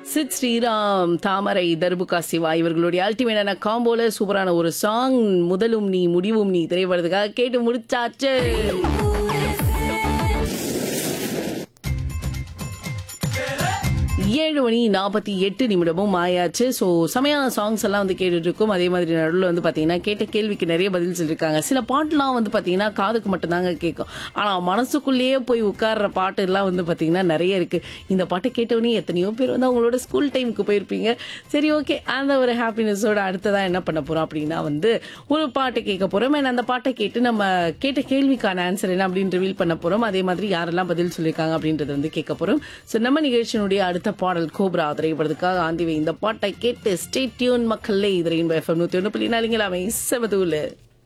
சித் ஸ்ரீராம் தாமரை தர்புகா சிவா இவர்களுடைய அல்டிமேட்டான காம்போல சூப்பரான ஒரு சாங் முதலும் நீ முடிவும் நீ திரைப்படத்துக்காக கேட்டு முடிச்சாச்சு ஏழு மணி நாற்பத்தி எட்டு நிமிடமும் ஆயாச்சு ஸோ செமையான சாங்ஸ் எல்லாம் வந்து கேட்டுட்டு இருக்கோம் அதே மாதிரி நடுவில் வந்து பார்த்தீங்கன்னா கேட்ட கேள்விக்கு நிறைய பதில் சொல்லியிருக்காங்க சில பாட்டுலாம் வந்து பார்த்தீங்கன்னா காதுக்கு மட்டும்தாங்க கேட்கும் ஆனால் மனசுக்குள்ளேயே போய் உட்கார்ற பாட்டு எல்லாம் வந்து பார்த்தீங்கன்னா நிறைய இருக்கு இந்த பாட்டை கேட்டவொடனே எத்தனையோ பேர் வந்து அவங்களோட ஸ்கூல் டைமுக்கு போயிருப்பீங்க சரி ஓகே அந்த ஒரு ஹாப்பினஸோட அடுத்ததா என்ன பண்ண போறோம் அப்படின்னா வந்து ஒரு பாட்டு கேட்க போறோம் and அந்த பாட்டை கேட்டு நம்ம கேட்ட கேள்விக்கான ஆன்சர் என்ன அப்படின்னு ரிவீல் பண்ண போறோம் அதே மாதிரி யாரெல்லாம் பதில் சொல்லியிருக்காங்க அப்படின்றத வந்து கேட்க போறோம் ஸோ நம்ம நிகழ்ச்சியினுடைய அடுத்த பாடல் கோப்ரா திரைப்படத்துக்காக ஆந்திவை இந்த பாட்டை கேட்டு ஸ்டே டியூன் மக்களே இதில் எஃப்எம் நூற்றி ஒன்று புள்ளி நாலுங்களாமே செவதூல